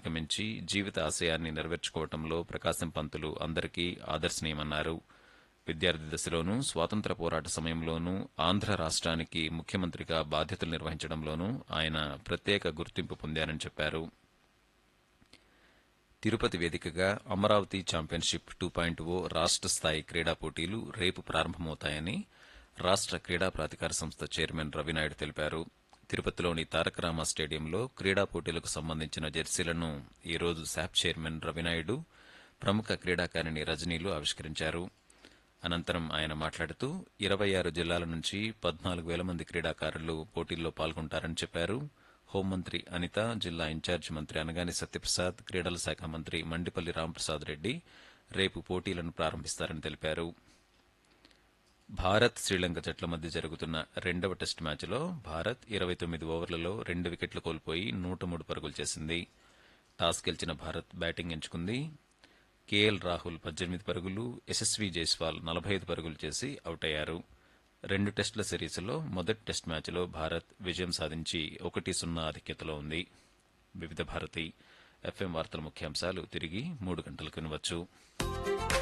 అధిగమించి జీవిత ఆశయాన్ని నెరవేర్చుకోవడంలో ప్రకాశం పంతులు అందరికీ ఆదర్శనీయమన్నారు విద్యార్థి దశలోనూ స్వాతంత్ర పోరాట సమయంలోనూ ఆంధ్ర రాష్ట్రానికి ముఖ్యమంత్రిగా బాధ్యతలు నిర్వహించడంలోనూ ఆయన ప్రత్యేక గుర్తింపు పొందారని చెప్పారు తిరుపతి వేదికగా Amaravati championship two point O రాష్ట్ర స్థాయి క్రీడా పోటీలు రేపు ప్రారంభమవుతాయని రాష్ట్ర క్రీడా ప్రాధికార సంస్థ చైర్మన్ రవినాయుడు తెలిపారు తిరుపతిలోని తారక రామ స్టేడియంలో క్రీడా పోటీలకు సంబంధించిన జెర్సీలను ఈ రోజు శాప్ చైర్మన్ రవినాయుడు ప్రముఖ క్రీడాకారిణి రజనీలు ఆవిష్కరించారు అనంతరం ఆయన మాట్లాడుతూ ఇరవై ఆరు జిల్లాల నుంచి పద్నాలుగు వేల మంది క్రీడాకారులు పోటీల్లో పాల్గొంటారని చెప్పారు హోంమంత్రి అనిత జిల్లా ఇన్ఛార్జి మంత్రి అనగాని సత్యప్రసాద్ క్రీడల శాఖ మంత్రి మండిపల్లి రాంప్రసాద్ రెడ్డి రేపు పోటీలను ప్రారంభిస్తారని తెలిపారు భారత్ శ్రీలంక జట్ల మధ్య జరుగుతున్న రెండవ టెస్టు మ్యాచ్లో భారత్ ఇరవై తొమ్మిది ఓవర్లలో రెండు వికెట్లు కోల్పోయి నూట మూడు పరుగులు చేసింది టాస్ గెలిచిన భారత్ బ్యాటింగ్ ఎంచుకుంది కేఎల్ రాహుల్ పద్దెనిమిది పరుగులు యశస్వి జైస్వాల్ నలభై ఐదు పరుగులు చేసి అవుట్ అయ్యారు రెండు టెస్టుల సిరీస్లో మొదటి టెస్ట్ మ్యాచ్లో భారత్ విజయం సాధించి ఒకటి సున్నా ఆధిక్యతలో ఉంది వివిధ భారతి ఎఫ్ఎం వార్తల ముఖ్యాంశాలు తిరిగి మూడు గంటలకు వినవచ్చు